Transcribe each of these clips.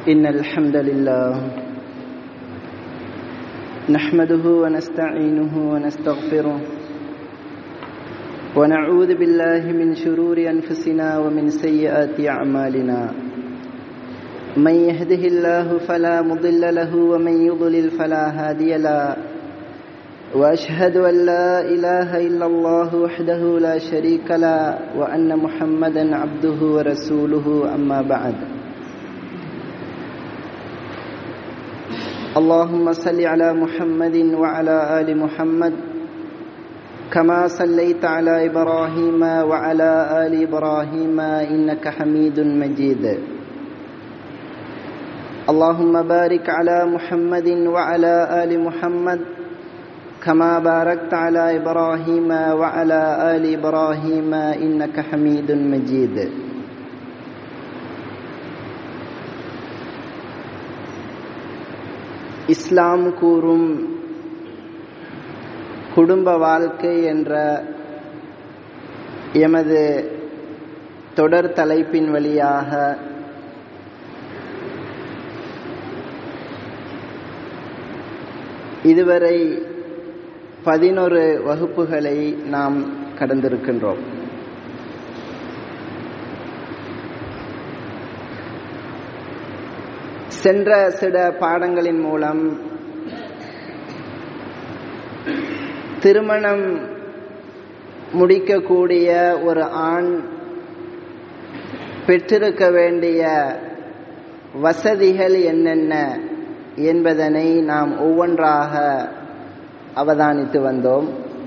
إن الحمد لله نحمده ونستعينه ونستغفره ونعوذ بالله من شرور أنفسنا ومن سيئات أعمالنا من يهده الله فلا مضل له ومن يضلل فلا هادي له واشهد ان لا اله الا الله وحده لا شريك له وان محمدا عبده ورسوله اما بعد اللهم صل على محمد وعلى ال محمد كما صليت على ابراهيم وعلى ال ابراهيم انك حميد مجيد اللهم بارك على محمد وعلى ال محمد كما باركت على ابراهيم وعلى ال ابراهيم انك حميد مجيد இஸ்லாம் கூறும் குடும்ப வாழ்க்கை என்ற எமது தொடர் தலைப்பின் வழியாக இதுவரை பதினொரு வகுப்புகளை நாம் கடந்திருக்கின்றோம் சென்ற சில பாடங்களின் மூலம் திருமணம் முடிக்கக்கூடிய ஒரு ஆண் பெற்றிருக்க வேண்டிய வசதிகள் என்னென்ன என்பதனை நாம் ஒவ்வொன்றாக அவதானித்து வந்தோம்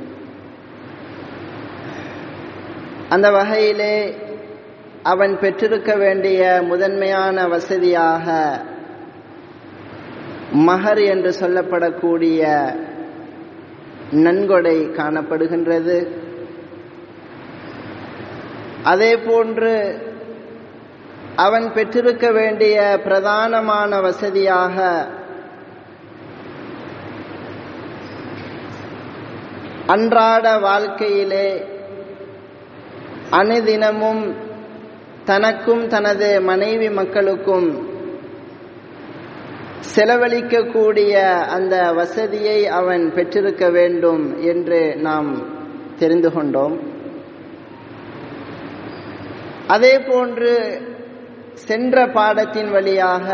அந்த வகையிலே அவன் பெற்றிருக்க வேண்டிய முதன்மையான வசதியாக மகர் என்று சொல்லப்படக்கூடிய நன்கொடை காணப்படுகின்றது அதே போன்று அவன் பெற்றிருக்க வேண்டிய பிரதானமான வசதியாக அன்றாட வாழ்க்கையிலே அனுதினமும் தனக்கும் தனது மனைவி மக்களுக்கும் செலவழிக்கக்கூடிய அந்த வசதியை அவன் பெற்றிருக்க வேண்டும் என்று நாம் தெரிந்து கொண்டோம் அதே போன்று சென்ற பாடத்தின் வழியாக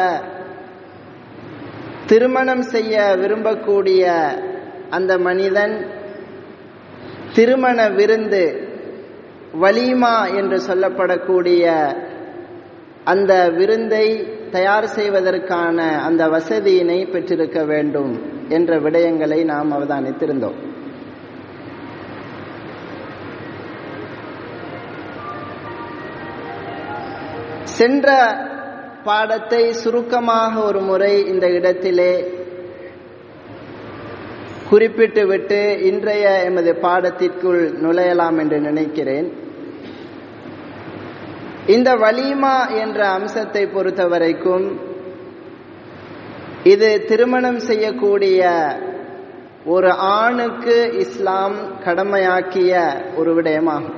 திருமணம் செய்ய விரும்பக்கூடிய அந்த மனிதன் திருமண விருந்து வலிமா என்று சொல்லப்படக்கூடிய அந்த விருந்தை தயார் செய்வதற்கான அந்த வசதியினை பெற்றிருக்க வேண்டும் என்ற விடயங்களை நாம் அவதானித்திருந்தோம் சென்ற பாடத்தை சுருக்கமாக ஒரு முறை இந்த இடத்திலே குறிப்பிட்டு விட்டு இன்றைய எமது பாடத்திற்குள் நுழையலாம் என்று நினைக்கிறேன் இந்த வலிமா என்ற அம்சத்தை பொறுத்த வரைக்கும் இது திருமணம் செய்யக்கூடிய ஒரு ஆணுக்கு இஸ்லாம் கடமையாக்கிய ஒரு விடயமாகும்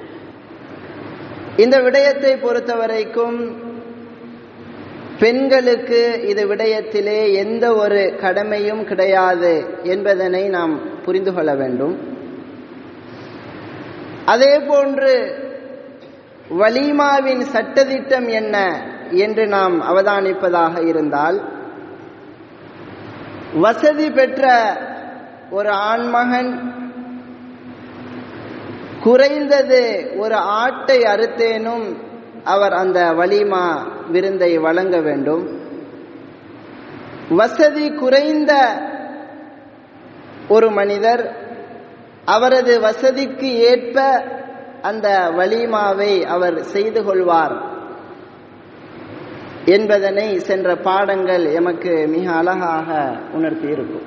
இந்த விடயத்தை பொறுத்த வரைக்கும் பெண்களுக்கு இது விடயத்திலே எந்த ஒரு கடமையும் கிடையாது என்பதனை நாம் புரிந்து கொள்ள வேண்டும் அதே போன்று வலிமாவின் சட்டதிட்டம் என்ன என்று நாம் அவதானிப்பதாக இருந்தால் வசதி பெற்ற ஒரு ஆண்மகன் குறைந்தது ஒரு ஆட்டை அறுத்தேனும் அவர் அந்த வலிமா விருந்தை வழங்க வேண்டும் வசதி குறைந்த ஒரு மனிதர் அவரது வசதிக்கு ஏற்ப அந்த வலிமாவை அவர் செய்து கொள்வார் என்பதனை சென்ற பாடங்கள் எமக்கு மிக அழகாக உணர்த்தி இருக்கும்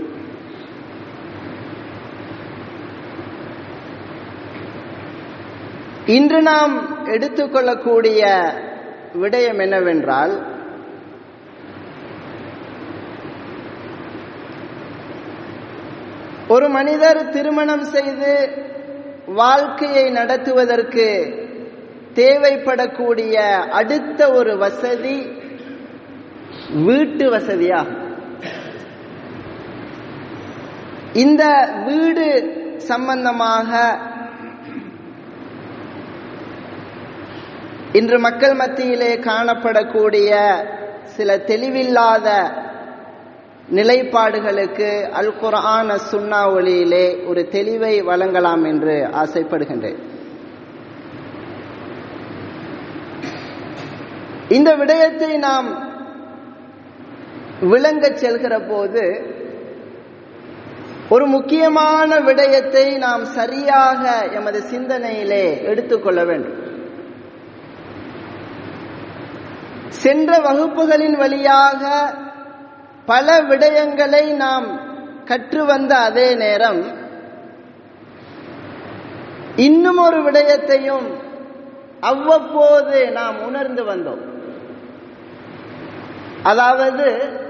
இன்று நாம் எடுத்துக்கொள்ளக்கூடிய விடயம் என்னவென்றால் ஒரு மனிதர் திருமணம் செய்து வாழ்க்கையை நடத்துவதற்கு தேவைப்படக்கூடிய அடுத்த ஒரு வசதி வீட்டு வசதியாகும் இந்த வீடு சம்பந்தமாக இன்று மக்கள் மத்தியிலே காணப்படக்கூடிய சில தெளிவில்லாத நிலைப்பாடுகளுக்கு அல் குர்ஆன் சுன்னா ஒளியிலே ஒரு தெளிவை வழங்கலாம் என்று ஆசைப்படுகின்றேன் இந்த விடயத்தை நாம் விளங்கச் செல்கிற போது ஒரு முக்கியமான விடயத்தை நாம் சரியாக எமது சிந்தனையிலே எடுத்துக்கொள்ள வேண்டும் சென்ற வகுப்புகளின் வழியாக பல விடயங்களை நாம் கற்று வந்த அதே நேரம் இன்னும் ஒரு விடயத்தையும் அவ்வப்போது நாம் உணர்ந்து வந்தோம் அதாவது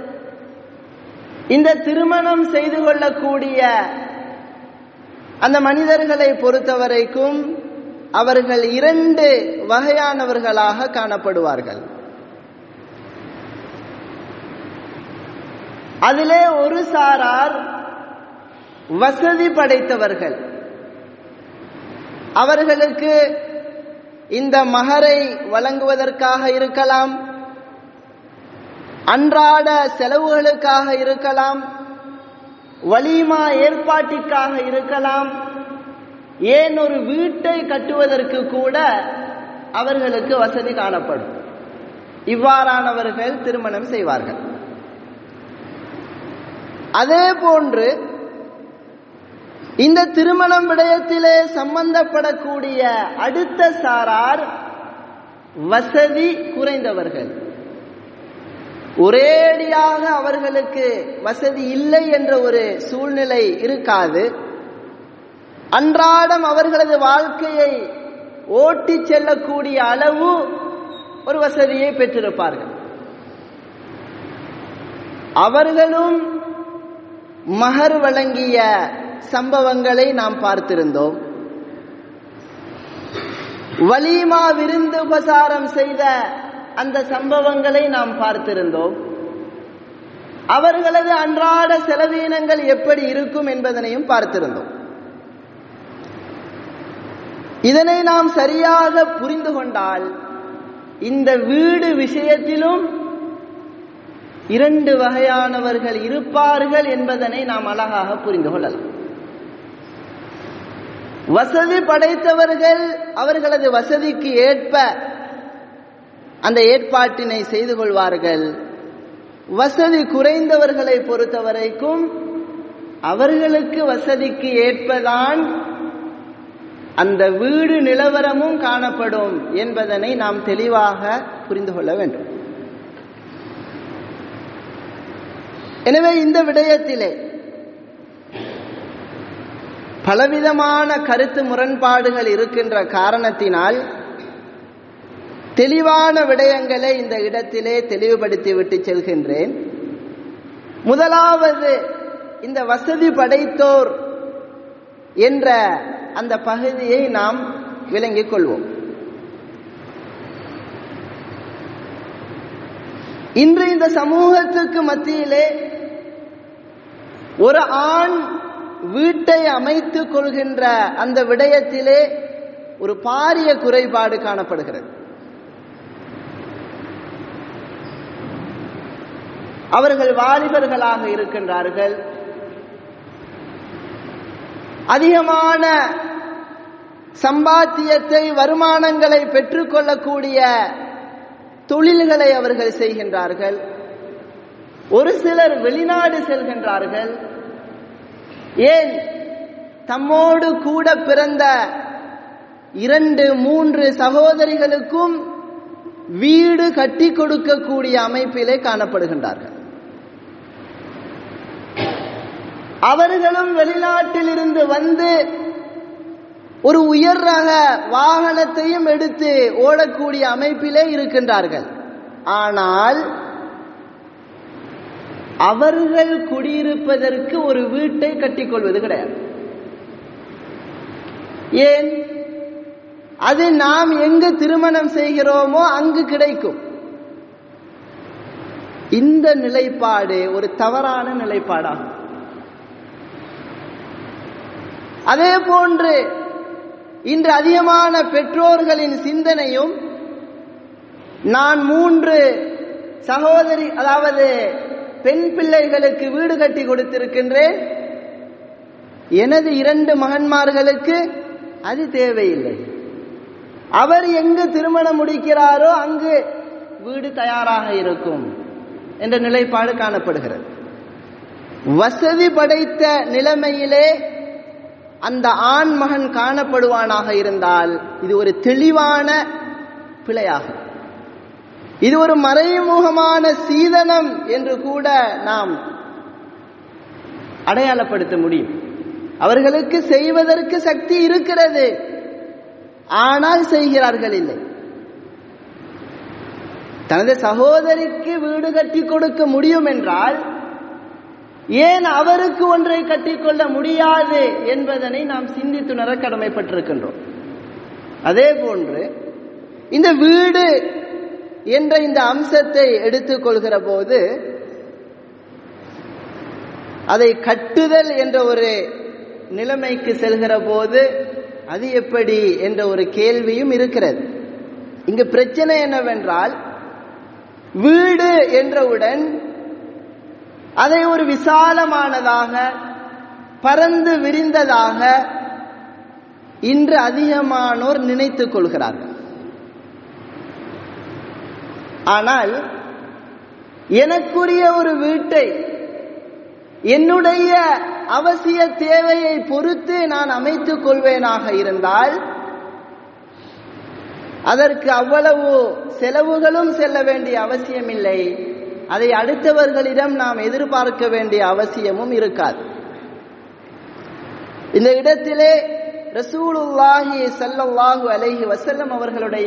இந்த திருமணம் செய்து கொள்ளக்கூடிய அந்த மனிதர்களை பொறுத்தவரைக்கும் அவர்கள் இரண்டு வகையானவர்களாக காணப்படுவார்கள் அதிலே ஒரு சாரார் வசதி படைத்தவர்கள் அவர்களுக்கு இந்த மகரை வழங்குவதற்காக இருக்கலாம் அன்றாட செலவுகளுக்காக இருக்கலாம் வலிமா ஏற்பாட்டிற்காக இருக்கலாம் ஏன் ஒரு வீட்டை கட்டுவதற்கு கூட அவர்களுக்கு வசதி காணப்படும் இவ்வாறானவர்கள் திருமணம் செய்வார்கள் அதே போன்று இந்த திருமணம் விடயத்திலே சம்பந்தப்படக்கூடிய அடுத்த சாரார் வசதி குறைந்தவர்கள் ஒரேடியாக அவர்களுக்கு வசதி இல்லை என்ற ஒரு சூழ்நிலை இருக்காது அன்றாடம் அவர்களது வாழ்க்கையை ஓட்டி செல்லக்கூடிய அளவு ஒரு வசதியை பெற்றிருப்பார்கள் அவர்களும் மகர் வழங்கிய சம்பவங்களை நாம் பார்த்திருந்தோம் வலிமா விருந்து உபசாரம் செய்த அந்த சம்பவங்களை நாம் பார்த்திருந்தோம் அவர்களது அன்றாட செலவீனங்கள் எப்படி இருக்கும் என்பதனையும் பார்த்திருந்தோம் இதனை நாம் சரியாக புரிந்து கொண்டால் இந்த வீடு விஷயத்திலும் இரண்டு வகையானவர்கள் இருப்பார்கள் என்பதனை நாம் அழகாக புரிந்து கொள்ளலாம் வசதி படைத்தவர்கள் அவர்களது வசதிக்கு ஏற்ப அந்த ஏற்பாட்டினை செய்து கொள்வார்கள் வசதி குறைந்தவர்களை பொறுத்தவரைக்கும் அவர்களுக்கு வசதிக்கு ஏற்பதான் அந்த வீடு நிலவரமும் காணப்படும் என்பதனை நாம் தெளிவாக புரிந்து கொள்ள வேண்டும் எனவே இந்த விடயத்திலே பலவிதமான கருத்து முரண்பாடுகள் இருக்கின்ற காரணத்தினால் தெளிவான விடயங்களை இந்த இடத்திலே தெளிவுபடுத்தி விட்டு செல்கின்றேன் முதலாவது இந்த வசதி படைத்தோர் என்ற அந்த பகுதியை நாம் விளங்கிக் கொள்வோம் இன்று இந்த சமூகத்துக்கு மத்தியிலே ஒரு ஆண் வீட்டை அமைத்துக் கொள்கின்ற அந்த விடயத்திலே ஒரு பாரிய குறைபாடு காணப்படுகிறது அவர்கள் வாலிபர்களாக இருக்கின்றார்கள் அதிகமான சம்பாத்தியத்தை வருமானங்களை பெற்றுக்கொள்ளக்கூடிய தொழில்களை அவர்கள் செய்கின்றார்கள் ஒரு சிலர் வெளிநாடு செல்கின்றார்கள் ஏன் தம்மோடு கூட பிறந்த இரண்டு மூன்று சகோதரிகளுக்கும் வீடு கட்டி கொடுக்கக்கூடிய அமைப்பிலே காணப்படுகின்றார்கள் அவர்களும் வெளிநாட்டில் இருந்து வந்து ஒரு உயர் ரக வாகனத்தையும் எடுத்து ஓடக்கூடிய அமைப்பிலே இருக்கின்றார்கள் ஆனால் அவர்கள் குடியிருப்பதற்கு ஒரு வீட்டை கட்டிக்கொள்வது கிடையாது ஏன் அது நாம் எங்கு திருமணம் செய்கிறோமோ அங்கு கிடைக்கும் இந்த நிலைப்பாடு ஒரு தவறான நிலைப்பாடாகும் அதே போன்று இன்று அதிகமான பெற்றோர்களின் சிந்தனையும் நான் மூன்று சகோதரி அதாவது பெண் பிள்ளைகளுக்கு வீடு கட்டி கொடுத்திருக்கின்றேன் எனது இரண்டு மகன்மார்களுக்கு அது தேவையில்லை அவர் எங்கு திருமணம் முடிக்கிறாரோ அங்கு வீடு தயாராக இருக்கும் என்ற நிலைப்பாடு காணப்படுகிறது வசதி படைத்த நிலைமையிலே அந்த ஆண் மகன் காணப்படுவானாக இருந்தால் இது ஒரு தெளிவான பிழையாகும் இது ஒரு மறைமுகமான சீதனம் என்று கூட நாம் அடையாளப்படுத்த முடியும் அவர்களுக்கு செய்வதற்கு சக்தி இருக்கிறது ஆனால் செய்கிறார்கள் இல்லை தனது சகோதரிக்கு வீடு கட்டி கொடுக்க முடியும் என்றால் ஏன் அவருக்கு ஒன்றை கட்டிக்கொள்ள முடியாது என்பதனை நாம் சிந்தித்துணர கடமைப்பட்டிருக்கின்றோம் அதே போன்று இந்த வீடு என்ற இந்த அம்சத்தை எடுத்துக்கொள்கிற போது அதை கட்டுதல் என்ற ஒரு நிலைமைக்கு செல்கிற போது அது எப்படி என்ற ஒரு கேள்வியும் இருக்கிறது இங்கு பிரச்சனை என்னவென்றால் வீடு என்றவுடன் அதை ஒரு விசாலமானதாக பரந்து விரிந்ததாக இன்று அதிகமானோர் நினைத்துக் கொள்கிறார்கள் ஆனால் எனக்குரிய ஒரு வீட்டை என்னுடைய அவசிய தேவையை பொறுத்து நான் அமைத்துக் கொள்வேனாக இருந்தால் அதற்கு அவ்வளவு செலவுகளும் செல்ல வேண்டிய அவசியமில்லை அதை அடுத்தவர்களிடம் நாம் எதிர்பார்க்க வேண்டிய அவசியமும் இருக்காது இந்த இடத்திலே ரசூலுல்லாஹி சல்லல்லாஹு அலைஹி வசல்லம் அவர்களுடைய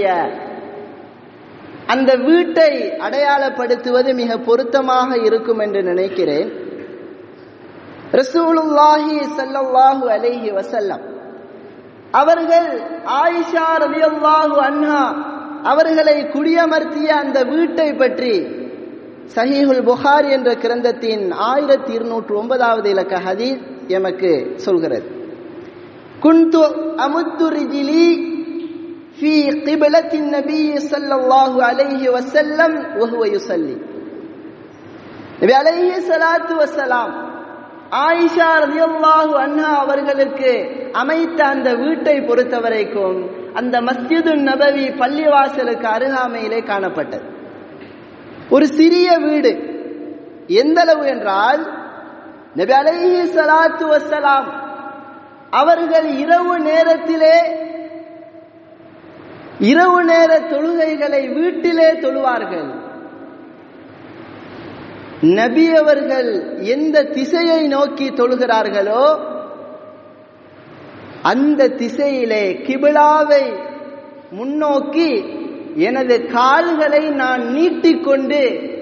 அந்த வீட்டை அடையாளப்படுத்துவது மிக பொருத்தமாக இருக்கும் என்று நினைக்கிறேன் ரசூலுல்லாஹி சல்லல்லாஹு அலைஹி வசல்லம் அவர்கள் ஆயிஷா ரலியல்லாஹு அன்ஹா அவர்களை குடியமர்த்திய அந்த வீட்டை பற்றி சஹீஹுல் புகார் என்ற கிரந்தத்தின் ஆயிரத்தி இருநூற்று ஒன்பதாவது இலக்க ஹதீஸ் எமக்கு சொல்கிறது குந்து அமுத்து ரிஜிலி في قبلة النبي صلى الله عليه وسلم وهو يصلي நபி அலைஹி ஸலாத்து வஸலாம் ஆயிஷா ரலியல்லாஹு அன்ஹா அவர்களுக்கு அமைத்த அந்த வீட்டை பொறுத்தவரைக்கும் அந்த மஸ்ஜிது நபவி பள்ளிவாசலுக்கு அருகாமையிலே காணப்பட்டது ஒரு சிறிய வீடு எந்த அளவு என்றால் நபி அலைஹி ஸலாத்து வஸலாம் அவர்கள் இரவு நேரத்திலே இரவு நேர தொழுகைகளை வீட்டிலே தொழுவார்கள் நபி அவர்கள் எந்த திசையை நோக்கி தொழுகிறார்களோ அந்த திசையிலே கிபிலாவை முன்னோக்கி எனது கால்களை நான் நீட்டிக்கொண்டு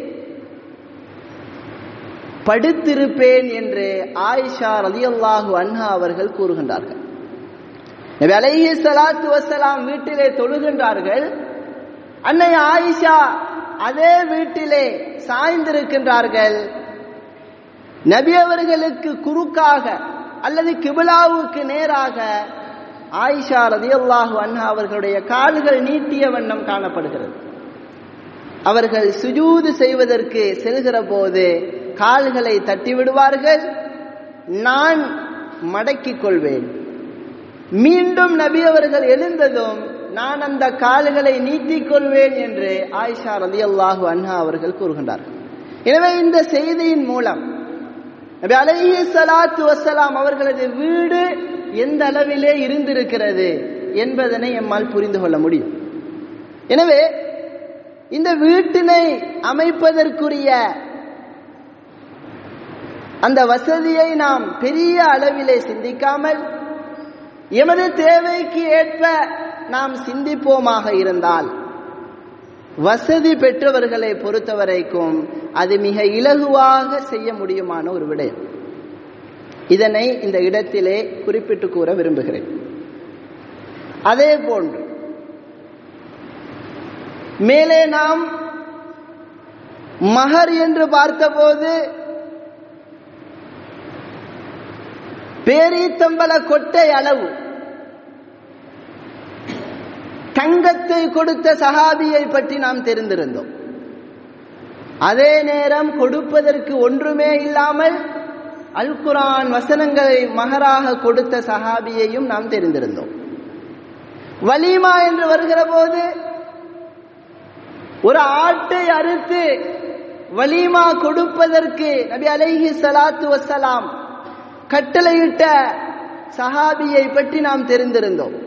படுத்திருப்பேன் என்று ஆயிஷா ரலியல்லாஹு அன்ஹா அவர்கள் கூறுகின்றார்கள் நபி அலைஹி ஸலாத்து வஸலாம் வீட்டிலே தொழுகின்றார்கள் அன்னை ஆயிஷா அதே வீட்டிலே சாய்ந்திருக்கின்றார்கள் நபி அவர்களுக்கு குறுக்காக அல்லது கிபிலாவுக்கு நேராக ஆயிஷா ரதியல்லாஹு அன்ஹா அவர்களுடைய கால்கள் நீட்டிய வண்ணம் காணப்படுகிறது அவர்கள் சுஜூது செய்வதற்கு செல்கிற போது கால்களை தட்டி விடுவார்கள் நான் மடக்கிக் கொள்வேன் மீண்டும் நபி அவர்கள் எழுந்ததும் நான் அந்த கால்களை நீட்டிக் கொள்வேன் என்று ஆயிஷா ரதி அல்லாஹு அன்ஹா அவர்கள் கூறுகின்றார்கள் எனவே இந்த செய்தியின் மூலம் நபி அலைஹி ஸலாத்து வஸலாம் அவர்களது வீடு எந்த அளவிலே இருந்திருக்கிறது என்பதனை எம்மால் புரிந்து கொள்ள முடியும் எனவே இந்த வீட்டினை அமைப்பதற்குரிய அந்த வசதியை நாம் பெரிய அளவிலே சிந்திக்காமல் எமது தேவைக்கு ஏற்ப நாம் சிந்திப்போமாக இருந்தால் வசதி பெற்றவர்களை பொறுத்தவரைக்கும் அது மிக இலகுவாக செய்ய முடியுமான ஒரு விடயம் இதனை இந்த இடத்திலே குறிப்பிட்டு கூற விரும்புகிறேன் அதே போன்று மேலே நாம் மகர் என்று பார்த்தபோது பேரீத்தம்பல கொட்டை அளவு தங்கத்தை கொடுத்த சஹாபியை பற்றி நாம் தெரிந்திருந்தோம் அதே நேரம் கொடுப்பதற்கு ஒன்றுமே இல்லாமல் அல் குரான் வசனங்களை மகராக கொடுத்த சஹாபியையும் நாம் தெரிந்திருந்தோம் வலிமா என்று வருகிற போது ஒரு ஆட்டை அறுத்து வலிமா கொடுப்பதற்கு நபி அலைஹி சலாத்து வசலாம் கட்டளையிட்ட சஹாபியை பற்றி நாம் தெரிந்திருந்தோம்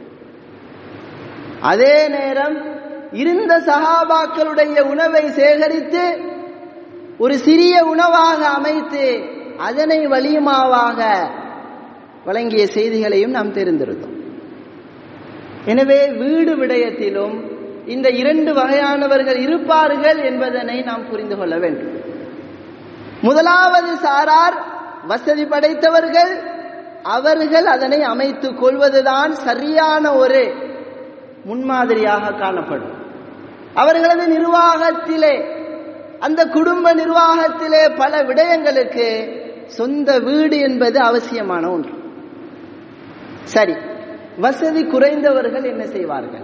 அதே நேரம் இருந்த சஹாபாக்களுடைய உணவை சேகரித்து ஒரு சிறிய உணவாக அமைத்து அதனை வலிமாவாக வழங்கிய செய்திகளையும் நாம் தெரிந்திருந்தோம் எனவே வீடு விடயத்திலும் இந்த இரண்டு வகையானவர்கள் இருப்பார்கள் என்பதனை நாம் புரிந்து கொள்ள வேண்டும் முதலாவது சாரார் வசதி படைத்தவர்கள் அவர்கள் அதனை அமைத்துக் கொள்வதுதான் சரியான ஒரு முன்மாதிரியாக காணப்படும் அவர்களது நிர்வாகத்திலே அந்த குடும்ப நிர்வாகத்திலே பல விடயங்களுக்கு சொந்த வீடு என்பது அவசியமான ஒன்று சரி வசதி குறைந்தவர்கள் என்ன செய்வார்கள்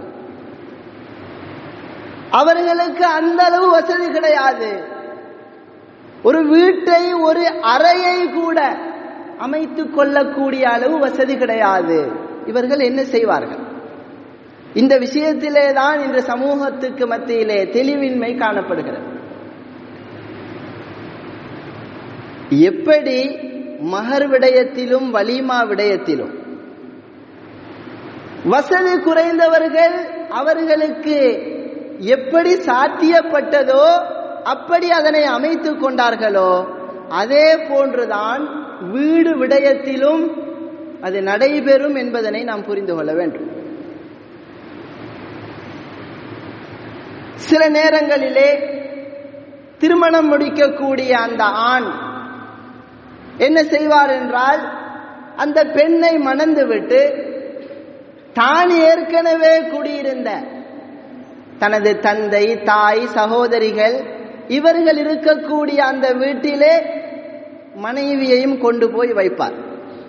அவர்களுக்கு அந்த அளவு வசதி கிடையாது ஒரு வீட்டை ஒரு அறையை கூட அமைத்துக் கொள்ளக்கூடிய அளவு வசதி கிடையாது இவர்கள் என்ன செய்வார்கள் இந்த விஷயத்திலே தான் இந்த சமூகத்துக்கு மத்தியிலே தெளிவின்மை காணப்படுகிறது எப்படி மகர் விடயத்திலும் வலிமா விடயத்திலும் வசதி குறைந்தவர்கள் அவர்களுக்கு எப்படி சாத்தியப்பட்டதோ அப்படி அதனை அமைத்துக் கொண்டார்களோ அதே போன்றுதான் வீடு விடயத்திலும் அது நடைபெறும் என்பதனை நாம் புரிந்து கொள்ள வேண்டும் சில நேரங்களிலே திருமணம் முடிக்கக்கூடிய அந்த ஆண் என்ன செய்வார் என்றால் அந்த பெண்ணை மணந்துவிட்டு தான் ஏற்கனவே குடியிருந்த தனது தந்தை தாய் சகோதரிகள் இவர்கள் இருக்கக்கூடிய அந்த வீட்டிலே மனைவியையும் கொண்டு போய் வைப்பார்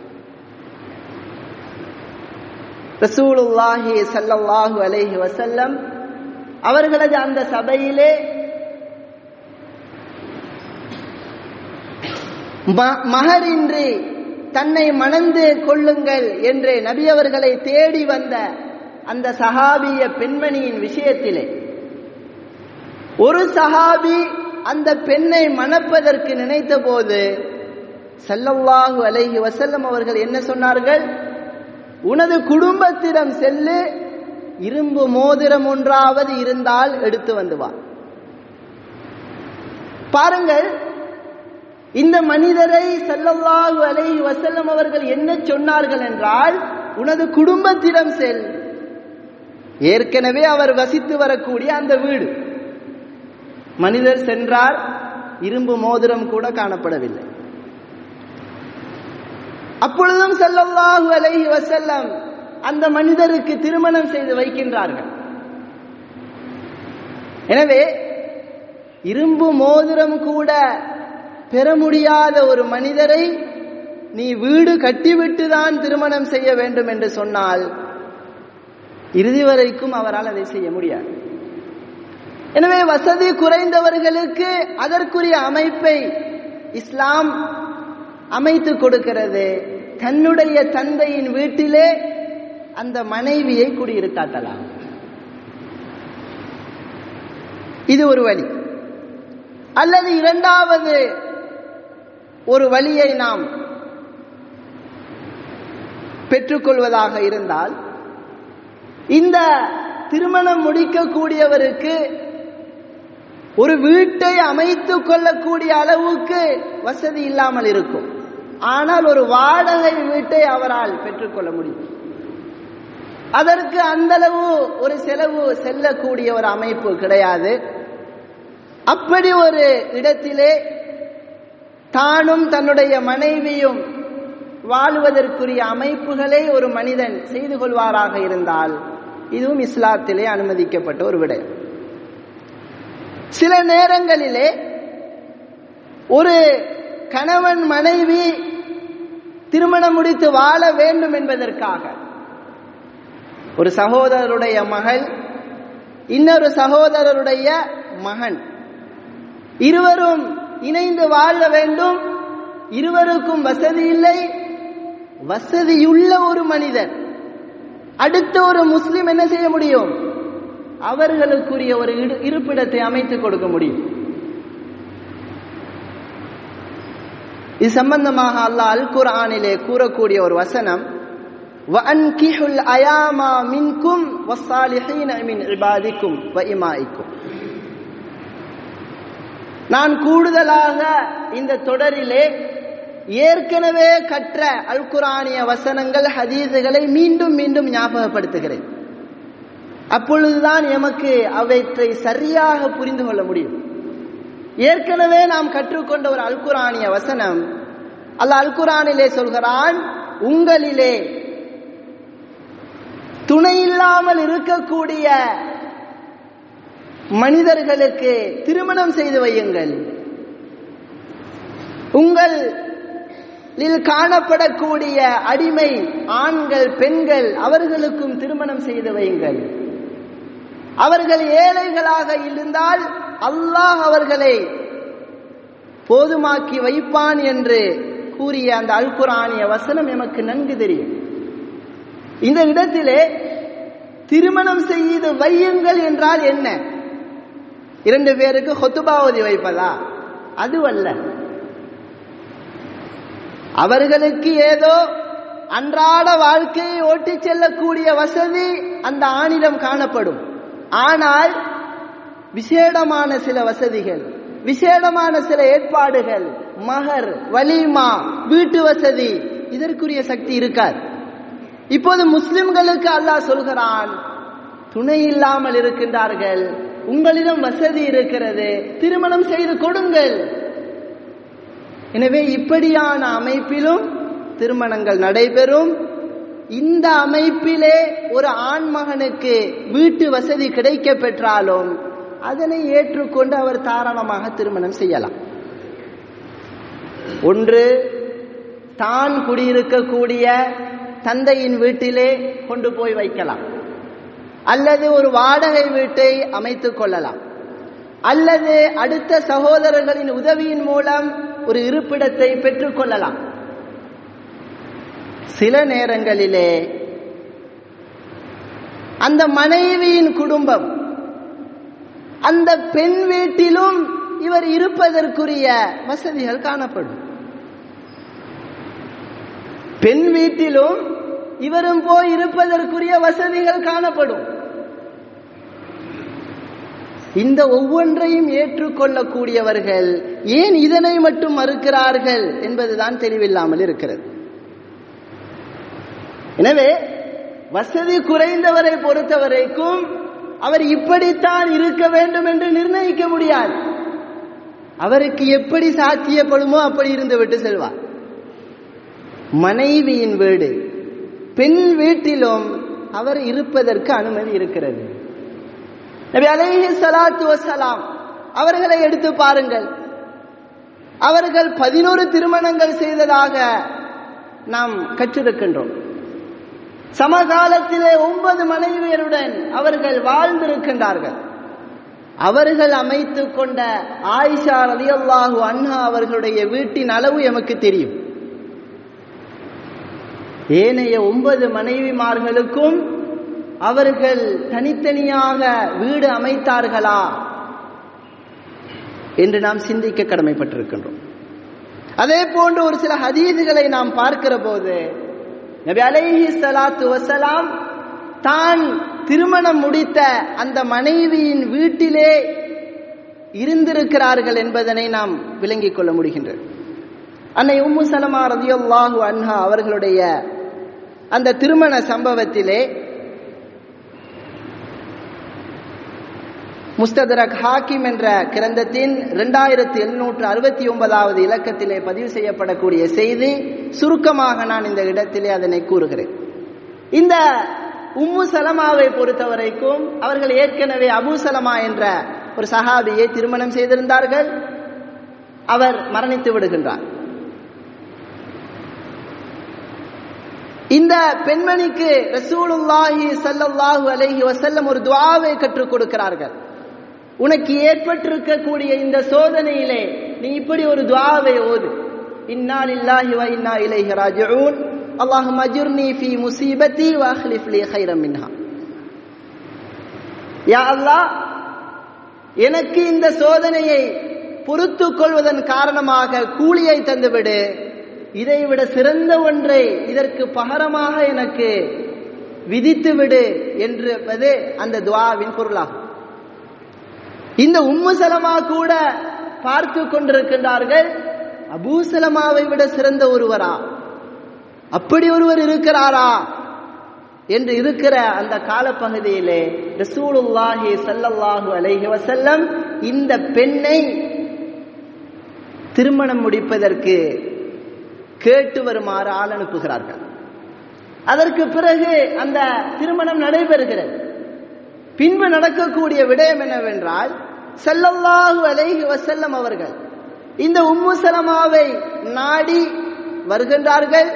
ரசூலுல்லாஹி சல்லல்லாஹு அலைஹி வசல்லம் அவர்களது அந்த சபையிலே மகரின்றி தன்னை மணந்து கொள்ளுங்கள் என்று நபி அவர்களை தேடி வந்த அந்த சஹாபிய பெண்மணியின் விஷயத்திலே ஒரு சஹாபி அந்த பெண்ணை மணப்பதற்கு நினைத்த போது சல்லல்லாஹு அலைஹி வசல்லம் அவர்கள் என்ன சொன்னார்கள் உனது குடும்பத்திடம் செல்லு இரும்பு மோதிரம் ஒன்றாவது இருந்தால் எடுத்து வந்து வா பாருங்கள் இந்த மனிதரை சல்லல்லாஹு அலைஹி வசல்லம் அவர்கள் என்ன சொன்னார்கள் என்றால் உனது குடும்பத்திடம் செல் ஏற்கனவே அவர் வசித்து வரக்கூடிய அந்த வீடு மனிதர் சென்றார் இரும்பு மோதிரம் கூட காணப்படவில்லை அப்பொழுதும் செல்லல்லாஹு அலைஹி வசல்லம் அந்த மனிதருக்கு திருமணம் செய்து வைக்கின்றார்கள் எனவே இரும்பு மோதிரம் கூட பெற முடியாத ஒரு மனிதரை நீ வீடு கட்டிவிட்டு தான் திருமணம் செய்ய வேண்டும் என்று சொன்னால் இறுதி வரைக்கும் அவரால் அதை செய்ய முடியாது எனவே வசதி குறைந்தவர்களுக்கு அதற்குரிய அமைப்பை இஸ்லாம் அமைத்து கொடுக்கிறது தன்னுடைய தந்தையின் வீட்டிலே அந்த மனைவியை குடியிருத்தாட்டலாம் இது ஒரு வழி அல்லது இரண்டாவது ஒரு வழியை நாம் பெற்றுக்கொள்வதாக இருந்தால் இந்த திருமணம் முடிக்கக்கூடியவருக்கு ஒரு வீட்டை அமைத்துக் கொள்ளக்கூடிய அளவுக்கு வசதி இல்லாமல் இருக்கும் ஆனால் ஒரு வாடகை வீட்டை அவரால் பெற்றுக்கொள்ள முடியும் அதற்கு அந்த அளவு ஒரு செலவு செல்லக்கூடிய ஒரு அமைப்பு கிடையாது அப்படி ஒரு இடத்திலே தானும் தன்னுடைய மனைவியும் வாழுவதற்குரிய அமைப்புகளை ஒரு மனிதன் செய்து கொள்வாராக இருந்தால் இதுவும் இஸ்லாத்திலே அனுமதிக்கப்பட்ட ஒரு விடயம் சில நேரங்களிலே ஒரு கணவன் மனைவி திருமணம் முடித்து வாழ வேண்டும் என்பதற்காக ஒரு சகோதரருடைய மகள் இன்னொரு சகோதரருடைய மகன் இருவரும் இணைந்து வாழ வேண்டும் இருவருக்கும் வசதி இல்லை வசதியுள்ள ஒரு மனிதர் அடுத்த ஒரு முஸ்லிம் என்ன செய்ய முடியும் அவர்களுக்குரிய ஒரு இடு- இருப்பிடத்தை அமைத்துக் கொடுக்க முடியும் இது சம்பந்தமாக அல்லாஹ் அல் குர்ஆனிலே கூறக்கூடிய ஒரு வசனம் وَأَنْكِحُوا الْأَيَامَ مِنْكُمْ وَالصَّالِحِينَ مِنْ عِبَادِكُمْ وَإِمَائِكُمْ நான் கூடுதலாக இந்த தொடரிலே ஏற்கனவே கற்ற அல் குரானிய வசனங்கள் ஹதீதுகளை மீண்டும் மீண்டும் ஞாபகப்படுத்துகிறேன் அப்பொழுதுதான் எமக்கு அவற்றை சரியாக புரிந்து கொள்ள முடியும் ஏற்கனவே நாம் கற்றுக்கொண்ட ஒரு அல் குரானிய வசனம் அல்லாஹ் அல் குரானிலே சொல்கிறான் உங்களிலே துணை இல்லாமல் இருக்கக்கூடிய மனிதர்களுக்கு திருமணம் செய்து வையுங்கள் உங்களில் காணப்படக்கூடிய அடிமை ஆண்கள் பெண்கள் அவர்களுக்கும் திருமணம் செய்து வையுங்கள் அவர்கள் ஏழைகளாக இருந்தால் அல்லாஹ் அவர்களை போதுமாக்கி வைப்பான் என்று கூறிய அந்த அல் குரானிய வசனம் எமக்கு நன்கு தெரியும் இந்த இடத்திலே திருமணம் செய்து வையுங்கள் என்றால் என்ன இரண்டு பேருக்கு ஹொத்துபாவதி வைப்பதா அதுவல்ல அவர்களுக்கு ஏதோ அன்றாட வாழ்க்கையை ஓட்டிச் செல்லக்கூடிய வசதி அந்த ஆணிடம் காணப்படும் ஆனால் விசேடமான சில வசதிகள் விசேடமான சில ஏற்பாடுகள் மகர் வலிமா வீட்டு வசதி இதற்குரிய சக்தி இருக்காது இப்போது முஸ்லிம்களுக்கு அல்லாஹ் சொல்கிறான் துணை இல்லாமல் இருக்கின்றார்கள் உங்களிடம் வசதி இருக்கிறது திருமணம் செய்து கொடுங்கள் எனவே இப்படியான அமைப்பிலும் திருமணங்கள் நடைபெறும் இந்த அமைப்பிலே ஒரு ஆண்மகனுக்கு வீட்டு வசதி கிடைக்க பெற்றாலும் அதனை ஏற்றுக்கொண்டு அவர் தாராளமாக திருமணம் செய்யலாம் ஒன்று தான் குடியிருக்கக்கூடிய தந்தையின் வீட்டிலே கொண்டு போய் வைக்கலாம் அல்லது ஒரு வாடகை வீட்டை அமைத்துக் கொள்ளலாம் அல்லது அடுத்த சகோதரர்களின் உதவியின் மூலம் ஒரு இருப்பிடத்தை பெற்றுக்கொள்ளலாம் சில நேரங்களிலே அந்த மனைவியின் குடும்பம் அந்த பெண் வீட்டிலும் இவர் இருப்பதற்குரிய வசதிகள் காணப்படும் பெண் வீட்டிலும் இவரும் போய் இருப்பதற்குரிய வசதிகள் காணப்படும் இந்த ஒவ்வொன்றையும் ஏற்றுக்கொள்ளக்கூடியவர்கள் ஏன் இதனை மட்டும் மறுக்கிறார்கள் என்பதுதான் தெளிவில்லாமல் இருக்கிறது எனவே வசதி குறைந்தவரை பொறுத்தவரைக்கும் அவர் இப்படித்தான் இருக்க வேண்டும் என்று நிர்ணயிக்க முடியாது அவருக்கு எப்படி சாத்தியப்படுமோ அப்படி இருந்து விட்டு செல்வார் மனைவியின் வீடு பெண் வீட்டிலும் அவர் இருப்பதற்கு அனுமதி இருக்கிறது நபி அலைஹி ஸலாத்து வஸலாம் அவர்களை எடுத்து பாருங்கள் அவர்கள் பதினோரு திருமணங்கள் செய்ததாக நாம் கற்றிருக்கின்றோம் சமகாலத்திலே ஒன்பது மனைவியருடன் அவர்கள் வாழ்ந்திருக்கின்றார்கள் அவர்கள் அமைத்துக் கொண்ட ஆயிஷா ரலியல்லாஹு அன்ஹா அவர்களுடைய வீட்டின் அளவு எமக்கு தெரியும் ஏனைய ஒன்பது மனைவிமார்களுக்கும் அவர்கள் தனித்தனியாக வீடு அமைத்தார்களா என்று நாம் சிந்திக்க கடமைப்பட்டிருக்கின்றோம் அதே போன்று ஒரு சில ஹதீதுகளை நாம் பார்க்கிற போது நபி அலைஹி ஸலாத்து வஸலாம் தான் திருமணம் முடித்த அந்த மனைவியின் வீட்டிலே இருந்திருக்கிறார்கள் என்பதனை நாம் விளங்கிக் கொள்ள முடிகின்றது அன்னை உம்மு சலமா ரதியல்லாஹு அன்ஹா அவர்களுடைய அந்த திருமண சம்பவத்திலே முஸ்ததரக் ஹாக்கிம் என்ற கிரந்தத்தின் இரண்டாயிரத்தி எழுநூற்று அறுபத்தி ஒன்பதாவது இலக்கத்திலே பதிவு செய்யப்படக்கூடிய செய்தி சுருக்கமாக நான் இந்த இடத்திலே அதனை கூறுகிறேன் இந்த உம்மு சலமாவை பொறுத்தவரைக்கும் அவர்கள் ஏற்கனவே அபு சலமா என்ற ஒரு சஹாபியை திருமணம் செய்திருந்தார்கள் அவர் மரணித்து விடுகின்றார் இந்த பெண்மணிக்கு ரசூலுல்லாஹி ஸல்லல்லாஹு அலைஹி வஸல்லம் ஒரு துஆவை கற்றுக் கொடுக்கிறார்கள் உனக்கு ஏற்பட்டிருக்கக்கூடிய இந்த சோதனையிலே நீ இப்படி ஒரு துஆவை ஓது இன்னா லில்லாஹி வ இன்னா இலைஹி ராஜிஊன் அல்லாஹும்ம அஜிர்னி ஃபீ முஸீபத்தி வ அக்லிஃப் லி கைரம் மின்ஹா யா அல்லாஹ் எனக்கு இந்த சோதனையை பொறுத்துக் கொள்வதன் காரணமாக கூலியை தந்துவிடு இதைவிட சிறந்த ஒன்றை இதற்கு பகரமாக எனக்கு விதித்து விடு என்பது அந்த துவாவின் பொருளாகும் இந்த உம்மு சலமா கூட பார்த்து கொண்டிருக்கின்றார்கள் அபூசலமாவை விட சிறந்த ஒருவரா அப்படி ஒருவர் இருக்கிறாரா என்று இருக்கிற அந்த காலப்பகுதியிலே ரசூலுல்லாஹி ஸல்லல்லாஹு அலைஹி வஸல்லம் இந்த பெண்ணை திருமணம் முடிப்பதற்கு கேட்டு வருமாறு ஆள் அனுப்புகிறார்கள் அதற்கு பிறகு அந்த திருமணம் நடைபெறுகிறது பின்பு நடக்கக்கூடிய விடயம் என்னவென்றால் செல்லல்லாஹு அலைஹி வசல்லம் அவர்கள் இந்த உம்மு சலமாவை நாடி வருகின்றார்கள்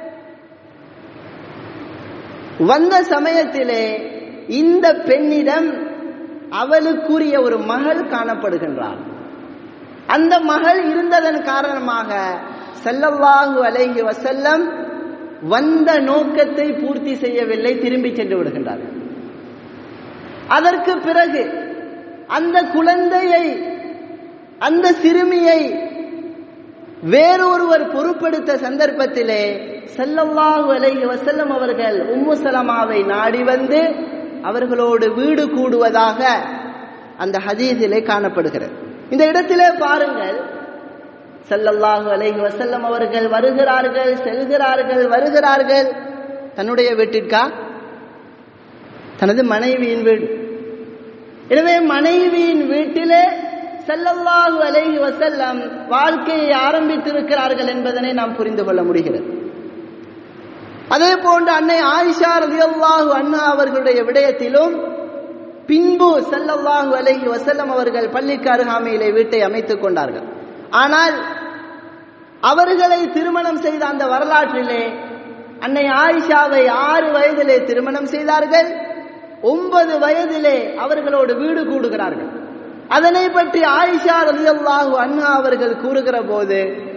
வந்த சமயத்திலே இந்த பெண்ணிடம் அவளுக்குரிய ஒரு மகள் காணப்படுகின்றார் அந்த மகள் இருந்ததன் காரணமாக செல்லல்லாஹு அலைஹி வசல்லம் வந்த நோக்கத்தை பூர்த்தி செய்யவில்லை திரும்பி சென்று விடுகின்றார்கள் அதற்கு பிறகு அந்த குழந்தையை அந்த சிறுமியை வேறொருவர் பொறுப்பெடுத்த சந்தர்ப்பத்திலே செல்லல்லாஹு அலைஹி வசல்லம் அவர்கள் உம்மு சலமாவை நாடி வந்து அவர்களோடு வீடு கூடுவதாக அந்த ஹதீஸிலே காணப்படுகிறது இந்த இடத்திலே பாருங்கள் செல்லல்லாஹு அலைஹி வசல்லம் அவர்கள் வருகிறார்கள் செல்கிறார்கள் வருகிறார்கள் தன்னுடைய வீட்டிற்கா தனது மனைவியின் வீடு எனவே மனைவியின் வீட்டிலே செல்லல்லாஹு அலைஹி வசல்லம் வாழ்க்கையை ஆரம்பித்திருக்கிறார்கள் என்பதனை நாம் புரிந்து கொள்ள முடிகிறது அதே போன்று அன்னை ஆயிஷா ரலியல்லாஹு அண்ணா அவர்களுடைய விடயத்திலும் பின்பு செல்லல்லாஹு அலைஹி வசல்லம் அவர்கள் பள்ளிக்கு அருகாமையிலே வீட்டை அமைத்துக் கொண்டார்கள் ஆனால் அவர்களை திருமணம் செய்த அந்த வரலாற்றிலே அன்னை ஆயிஷாவை ஆறு வயதிலே திருமணம் செய்தார்கள் ஒன்பது வயதிலே அவர்களோடு வீடு கூடுகிறார்கள் அதனை பற்றி ஆயிஷா ரலியல்லாஹு அண்ணா அவர்கள் கூறுகிற போது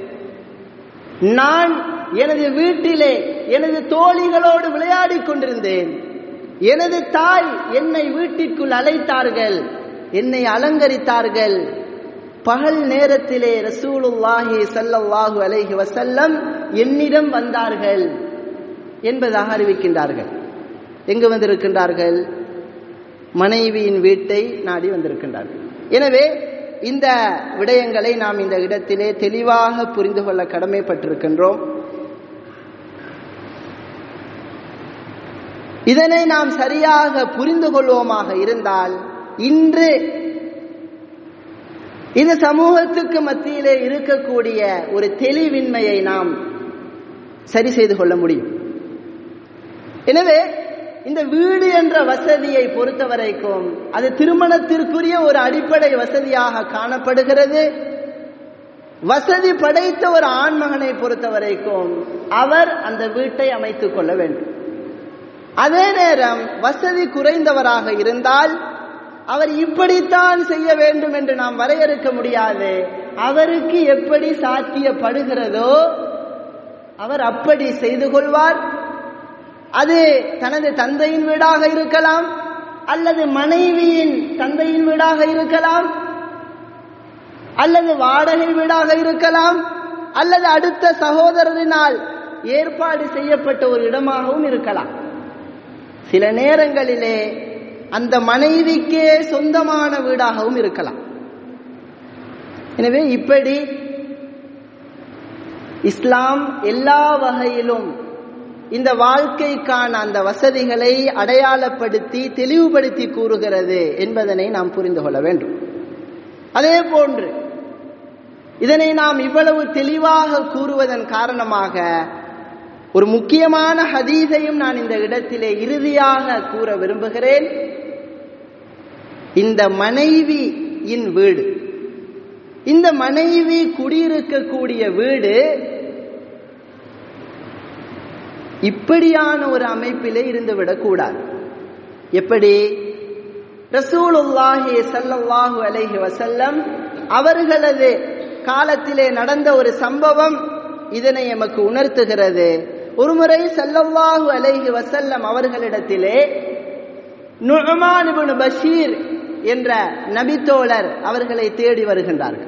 நான் எனது வீட்டிலே எனது தோழிகளோடு விளையாடிக் கொண்டிருந்தேன் எனது தாய் என்னை வீட்டிற்குள் அழைத்தார்கள் என்னை அலங்கரித்தார்கள் பகல் நேரத்திலே ரசூலுல்லாஹி ஸல்லல்லாஹு அலைஹி வஸல்லம் என்னிடம் வந்தார்கள் என்பதாக அறிவிக்கின்றார்கள் எங்கு வந்திருக்கின்றார்கள் மனைவியின் வீட்டை நாடி வந்திருக்கின்றார்கள் எனவே இந்த விடயங்களை நாம் இந்த இடத்திலே தெளிவாக புரிந்து கொள்ள கடமைப்பட்டிருக்கின்றோம் இதனை நாம் சரியாக புரிந்து கொள்வோமாக இருந்தால் இன்று இந்த சமூகத்துக்கு மத்தியிலே இருக்கக்கூடிய ஒரு தெளிவின்மையை நாம் சரி செய்து கொள்ள முடியும் எனவே இந்த வீடு என்ற வசதியை பொறுத்த வரைக்கும் அது திருமணத்திற்குரிய ஒரு அடிப்படை வசதியாக காணப்படுகிறது வசதி படைத்த ஒரு ஆண்மகனை பொறுத்த வரைக்கும் அவர் அந்த வீட்டை அமைத்துக் கொள்ள வேண்டும் அதே நேரம் வசதி குறைந்தவராக இருந்தால் அவர் இப்படித்தான் செய்ய வேண்டும் என்று நாம் வரையறுக்க முடியாது அவருக்கு எப்படி சாத்தியப்படுகிறதோ அவர் அப்படி செய்து கொள்வார் அது தனது தந்தையின் வீடாக இருக்கலாம் அல்லது மனைவியின் தந்தையின் வீடாக இருக்கலாம் அல்லது வாடகை வீடாக இருக்கலாம் அல்லது அடுத்த சகோதரரினால் ஏற்பாடு செய்யப்பட்ட ஒரு இடமாகவும் இருக்கலாம் சில நேரங்களிலே அந்த மனைவிக்கே சொந்தமான வீடாகவும் இருக்கலாம் எனவே இப்படி இஸ்லாம் எல்லா வகையிலும் இந்த வாழ்க்கைக்கான அந்த வசதிகளை அடையாளப்படுத்தி தெளிவுபடுத்தி கூறுகிறது என்பதனை நாம் புரிந்து கொள்ள வேண்டும் அதே போன்று இதனை நாம் இவ்வளவு தெளிவாக கூறுவதன் காரணமாக ஒரு முக்கியமான ஹதீஸையும் நான் இந்த இடத்திலே இறுதியாக கூற விரும்புகிறேன் இந்த மனைவி இன் வீடு இந்த மனைவி குடியிருக்கக்கூடிய வீடு இப்படியான ஒரு அமைப்பிலே இருந்துவிடக் கூடாது எப்படி ரசூலுல்லாஹி ஸல்லல்லாஹு அலைஹி வஸல்லம் அவர்களது காலத்திலே நடந்த ஒரு சம்பவம் இதனை எமக்கு உணர்த்துகிறது ஒருமுறை ஸல்லல்லாஹு அலைஹி வஸல்லம் அவர்களிடத்திலே நுஅமான் இப்னு பஷீர் என்ற நபித்தோழர் அவர்களை தேடி வருகின்றார்கள்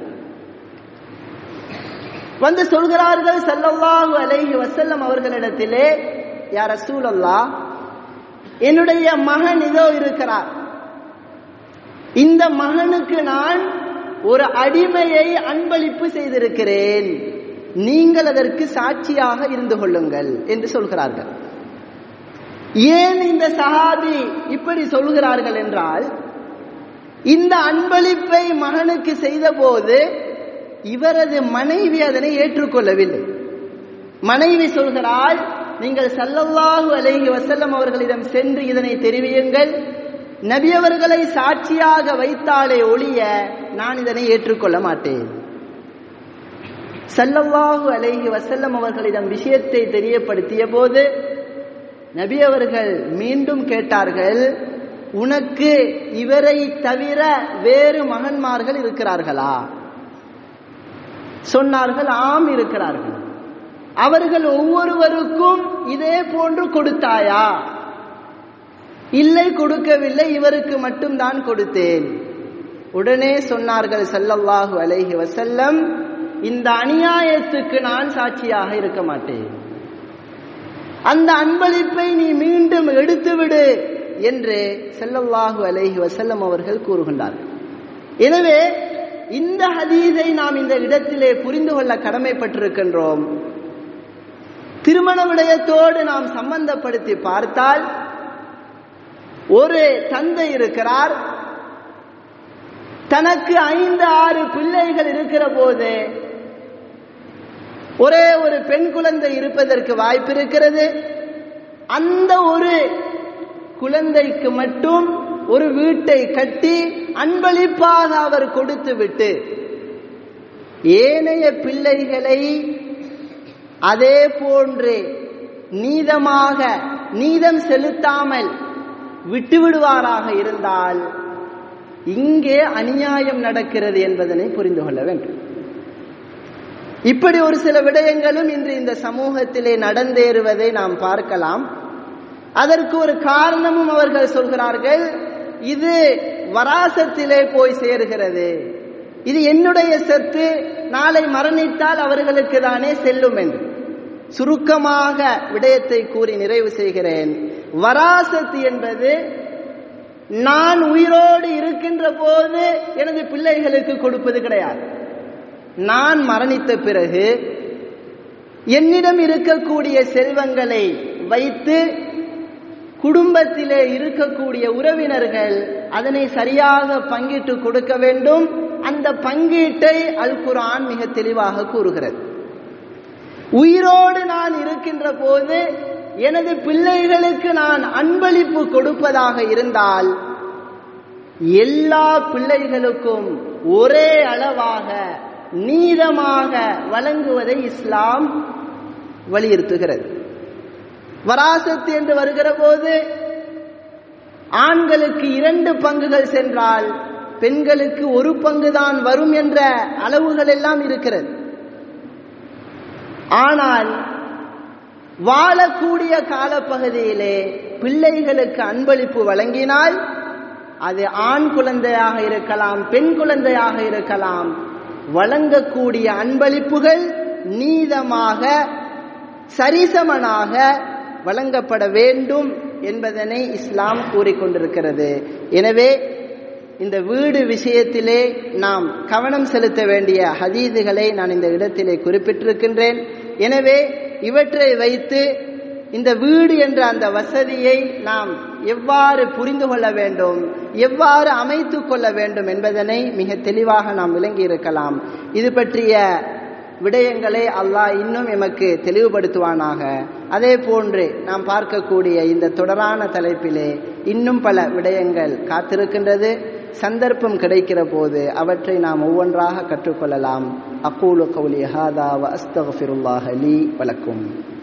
வந்து சொல்கிறார்கள் ஸல்லல்லாஹு அலைஹி வஸல்லம் அவர்களிடத்திலே யா ரசூலல்லாஹ் என்னுடைய மகன் இதோ இருக்கிறார் இந்த மகனுக்கு நான் ஒரு அடிமையை அன்பளிப்பு செய்திருக்கிறேன் நீங்கள் அதற்கு சாட்சியாக இருந்து கொள்ளுங்கள் என்று சொல்கிறார்கள் ஏன் இந்த சஹாபி இப்படி சொல்கிறார்கள் என்றால் இந்த அன்பளிப்பை மகனுக்கு செய்தபோது இவரது மனைவி அதனை ஏற்றுக்கொள்ளவில்லை மனைவி சொல்கிறாள் நீங்கள் சல்லல்லாஹு அலைஹி வசல்லம் அவர்களிடம் சென்று இதனை தெரிவியுங்கள் நபி அவர்களை சாட்சியாக வைத்தாலே ஒழிய நான் இதனை ஏற்றுக்கொள்ள மாட்டேன் சல்லல்லாஹு அலைஹி வசல்லம் அவர்களிடம் விஷயத்தை தெரியப்படுத்திய போது நபி அவர்கள் மீண்டும் கேட்டார்கள் உனக்கு இவரை தவிர வேறு மகன்மார்கள் இருக்கிறார்களா சொன்னார்கள் ஆம் இருக்கிறார்கள் அவர்கள் ஒவ்வொருவருக்கும் இதே போன்று கொடுத்தாயா இல்லை கொடுக்கவில்லை இவருக்கு மட்டும்தான் கொடுத்தேன் உடனே சொன்னார்கள் சல்லல்லாஹு அலைஹி வசல்லம் இந்த அநியாயத்துக்கு நான் சாட்சியாக இருக்க மாட்டேன் அந்த அன்பளிப்பை நீ மீண்டும் எடுத்துவிடு என்று செல்லல்லாஹு அலைஹி வசல்லம் அவர்கள் கூறுகின்றார்கள் எனவே இந்த ஹதீஸை நாம் இந்த இடத்திலே புரிந்து கொள்ள கடமைப்பட்டிருக்கின்றோம் திருமண விடயத்தோடு நாம் சம்பந்தப்படுத்தி பார்த்தால் ஒரு தந்தை இருக்கிறார் தனக்கு ஐந்து ஆறு பிள்ளைகள் இருக்கிற போது ஒரே ஒரு பெண் குழந்தை இருப்பதற்கு வாய்ப்பு இருக்கிறது அந்த ஒரு குழந்தைக்கு மட்டும் ஒரு வீட்டை கட்டி அன்பளிப்பாக அவர் கொடுத்து விட்டு ஏனைய பிள்ளைகளை அதே போன்று நீதமாக நீதம் செலுத்தாமல் விட்டுவிடுவாராக இருந்தால் இங்கே அநியாயம் நடக்கிறது என்பதனை புரிந்து கொள்ள வேண்டும் இப்படி ஒரு சில விடயங்களும் இன்று இந்த சமூகத்திலே நடந்தேறுவதை நாம் பார்க்கலாம் அதற்கு ஒரு காரணமும் அவர்கள் சொல்கிறார்கள் இது வராசத்திலே போய் சேருகிறது இது என்னுடைய சொத்து நாளை மரணித்தால் அவர்களுக்கு தானே செல்லும் என்று சுருக்கமாக விடயத்தை கூறி நிறைவு செய்கிறேன் வராசத்து என்பது நான் உயிரோடு இருக்கின்ற போது எனது பிள்ளைகளுக்கு கொடுப்பது கிடையாது நான் மரணித்த பிறகு என்னிடம் இருக்கக்கூடிய செல்வங்களை வைத்து குடும்பத்திலே இருக்கக்கூடிய உறவினர்கள் அதனை சரியாக பங்கிட்டு கொடுக்க வேண்டும் அந்த பங்கீட்டை அல் குரான் மிக தெளிவாக கூறுகிறது உயிரோடு நான் இருக்கின்ற போது எனது பிள்ளைகளுக்கு நான் அன்பளிப்பு கொடுப்பதாக இருந்தால் எல்லா பிள்ளைகளுக்கும் ஒரே அளவாக நீதமாக வழங்குவதை இஸ்லாம் வலியுறுத்துகிறது வராசத்து என்று வருகிற போது ஆண்களுக்கு இரண்டு பங்குகள் சென்றால் பெண்களுக்கு ஒரு பங்குதான் வரும் என்ற அளவுகள் எல்லாம் இருக்கிறது ஆனால் வாழக்கூடிய காலப்பகுதியிலே பிள்ளைகளுக்கு அன்பளிப்பு வழங்கினால் அது ஆண் குழந்தையாக இருக்கலாம் பெண் குழந்தையாக இருக்கலாம் வழங்கக்கூடிய அன்பளிப்புகள் நீதமாக சரிசமனாக வழங்கப்பட வேண்டும் என்பதனை இஸ்லாம் கூறிக்கொண்டிருக்கிறது எனவே இந்த வீடு விஷயத்திலே நாம் கவனம் செலுத்த வேண்டிய ஹதீதுகளை நான் இந்த இடத்திலே குறிப்பிட்டிருக்கின்றேன் எனவே இவற்றை வைத்து இந்த வீடு என்ற அந்த வசதியை நாம் எவ்வாறு புரிந்து கொள்ள வேண்டும் எவ்வாறு அமைத்து கொள்ள வேண்டும் என்பதனை மிக தெளிவாக நாம் விளங்கி இருக்கலாம் இது பற்றிய விடயங்களை அல்லாஹ் இன்னும் எமக்கு தெளிவுபடுத்துவானாக அதே போன்று நாம் பார்க்கக்கூடிய இந்த தொடரான தலைப்பிலே இன்னும் பல விடயங்கள் காத்திருக்கின்றது சந்தர்ப்பம் கிடைக்கிற போது அவற்றை நாம் ஒவ்வொன்றாக கற்றுக்கொள்ளலாம் அக்கூலு கௌலி ஹாதா வ அஸ்தஃபிருல்லாஹ் லீ வலக்கும்